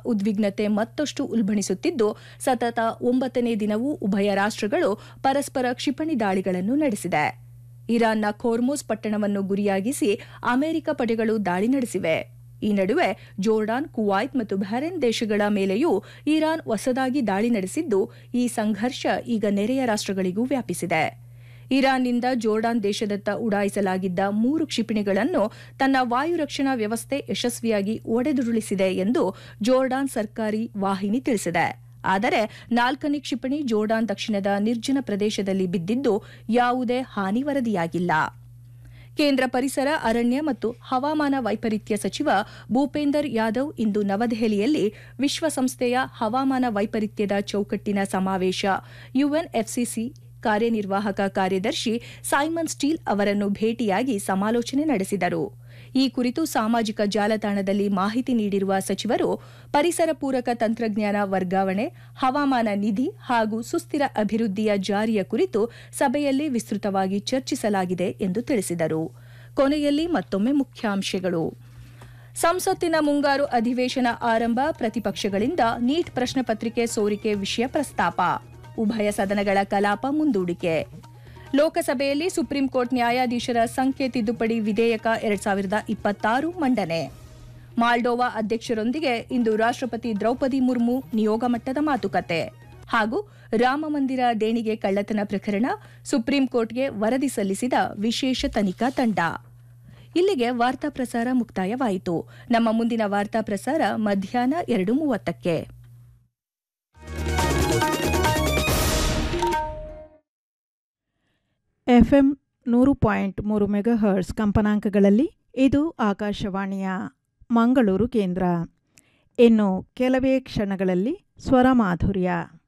ಉದ್ವಿಗ್ನತೆ ಮತ್ತಷ್ಟು ಉಲ್ಬಣಿಸುತ್ತಿದ್ದು ಸತತ ಒಂಬತ್ತನೇ ದಿನವೂ ಉಭಯ ರಾಷ್ಟ್ರಗಳು ಪರಸ್ಪರ ಕ್ಷಿಪಣಿ ದಾಳಿಗಳನ್ನು ನಡೆಸಿದೆ ಇರಾನ್ನ ಖೋರ್ಮೋಸ್ ಪಟ್ಟಣವನ್ನು ಗುರಿಯಾಗಿಸಿ ಅಮೆರಿಕ ಪಡೆಗಳು ದಾಳಿ ನಡೆಸಿವೆ ಈ ನಡುವೆ ಜೋರ್ಡಾನ್ ಕುವೈತ್ ಮತ್ತು ಬಹರೇನ್ ದೇಶಗಳ ಮೇಲೆಯೂ ಇರಾನ್ ಹೊಸದಾಗಿ ದಾಳಿ ನಡೆಸಿದ್ದು ಈ ಸಂಘರ್ಷ ಈಗ ನೆರೆಯ ರಾಷ್ಟ್ರಗಳಿಗೂ ವ್ಯಾಪಿಸಿದೆ ಇರಾನ್ನಿಂದ ಜೋರ್ಡಾನ್ ದೇಶದತ್ತ ಉಡಾಯಿಸಲಾಗಿದ್ದ ಮೂರು ಕ್ಷಿಪಣಿಗಳನ್ನು ತನ್ನ ವಾಯು ರಕ್ಷಣಾ ವ್ಯವಸ್ಥೆ ಯಶಸ್ವಿಯಾಗಿ ಒಡೆದುರುಳಿಸಿದೆ ಎಂದು ಜೋರ್ಡಾನ್ ಸರ್ಕಾರಿ ವಾಹಿನಿ ತಿಳಿಸಿದೆ ಆದರೆ ನಾಲ್ಕನೇ ಕ್ಷಿಪಣಿ ಜೋರ್ಡಾನ್ ದಕ್ಷಿಣದ ನಿರ್ಜನ ಪ್ರದೇಶದಲ್ಲಿ ಬಿದ್ದಿದ್ದು ಯಾವುದೇ ಹಾನಿ ವರದಿಯಾಗಿಲ್ಲ ಕೇಂದ್ರ ಪರಿಸರ ಅರಣ್ಯ ಮತ್ತು ಹವಾಮಾನ ವೈಪರೀತ್ಯ ಸಚಿವ ಭೂಪೇಂದರ್ ಯಾದವ್ ಇಂದು ನವದೆಹಲಿಯಲ್ಲಿ ವಿಶ್ವಸಂಸ್ಥೆಯ ಹವಾಮಾನ ವೈಪರೀತ್ಯದ ಚೌಕಟ್ಟಿನ ಸಮಾವೇಶ ಯುಎನ್ಎಫ್ಸಿಸಿ ಕಾರ್ಯನಿರ್ವಾಹಕ ಕಾರ್ಯದರ್ಶಿ ಸೈಮನ್ ಸ್ಟೀಲ್ ಅವರನ್ನು ಭೇಟಿಯಾಗಿ ಸಮಾಲೋಚನೆ ನಡೆಸಿದರು ಈ ಕುರಿತು ಸಾಮಾಜಿಕ ಜಾಲತಾಣದಲ್ಲಿ ಮಾಹಿತಿ ನೀಡಿರುವ ಸಚಿವರು ಪರಿಸರ ಪೂರಕ ತಂತ್ರಜ್ಞಾನ ವರ್ಗಾವಣೆ ಹವಾಮಾನ ನಿಧಿ ಹಾಗೂ ಸುಸ್ಥಿರ ಅಭಿವೃದ್ಧಿಯ ಜಾರಿಯ ಕುರಿತು ಸಭೆಯಲ್ಲಿ ವಿಸ್ತೃತವಾಗಿ ಚರ್ಚಿಸಲಾಗಿದೆ ಎಂದು ತಿಳಿಸಿದರು ಕೊನೆಯಲ್ಲಿ ಮತ್ತೊಮ್ಮೆ ಮುಖ್ಯಾಂಶಗಳು ಸಂಸತ್ತಿನ ಮುಂಗಾರು ಅಧಿವೇಶನ ಆರಂಭ ಪ್ರತಿಪಕ್ಷಗಳಿಂದ ನೀಟ್ ಪ್ರಶ್ನೆ ಪತ್ರಿಕೆ ಸೋರಿಕೆ ವಿಷಯ ಪ್ರಸ್ತಾಪ ಉಭಯ ಸದನಗಳ ಕಲಾಪ ಮುಂದೂಡಿಕೆ ಲೋಕಸಭೆಯಲ್ಲಿ ಸುಪ್ರೀಂ ಕೋರ್ಟ್ ನ್ಯಾಯಾಧೀಶರ ಸಂಖ್ಯೆ ತಿದ್ದುಪಡಿ ವಿಧೇಯಕ ಎರಡ್ ಸಾವಿರದ ಇಪ್ಪತ್ತಾರು ಮಂಡನೆ ಮಾಲ್ಡೋವಾ ಅಧ್ಯಕ್ಷರೊಂದಿಗೆ ಇಂದು ರಾಷ್ಟ್ರಪತಿ ದ್ರೌಪದಿ ಮುರ್ಮು ನಿಯೋಗ ಮಟ್ಟದ ಮಾತುಕತೆ ಹಾಗೂ ರಾಮಮಂದಿರ ದೇಣಿಗೆ ಕಳ್ಳತನ ಪ್ರಕರಣ ಸುಪ್ರೀಂ ಕೋರ್ಟ್ಗೆ ವರದಿ ಸಲ್ಲಿಸಿದ ವಿಶೇಷ ತನಿಖಾ ತಂಡ ಇಲ್ಲಿಗೆ ವಾರ್ತಾ ಪ್ರಸಾರ ಮುಕ್ತಾಯವಾಯಿತು ನಮ್ಮ ಮುಂದಿನ ವಾರ್ತಾ ಪ್ರಸಾರ ಮಧ್ಯಾಹ್ನ ಎರಡು ಮೂವತ್ತಕ್ಕೆ ಎಫ್ಎಂ ನೂರು ಪಾಯಿಂಟ್ ಮೂರು ಮೆಗಾಹರ್ಸ್ ಕಂಪನಾಂಕಗಳಲ್ಲಿ ಇದು ಆಕಾಶವಾಣಿಯ ಮಂಗಳೂರು ಕೇಂದ್ರ ಇನ್ನು ಕೆಲವೇ ಕ್ಷಣಗಳಲ್ಲಿ ಸ್ವರಮಾಧುರ್ಯ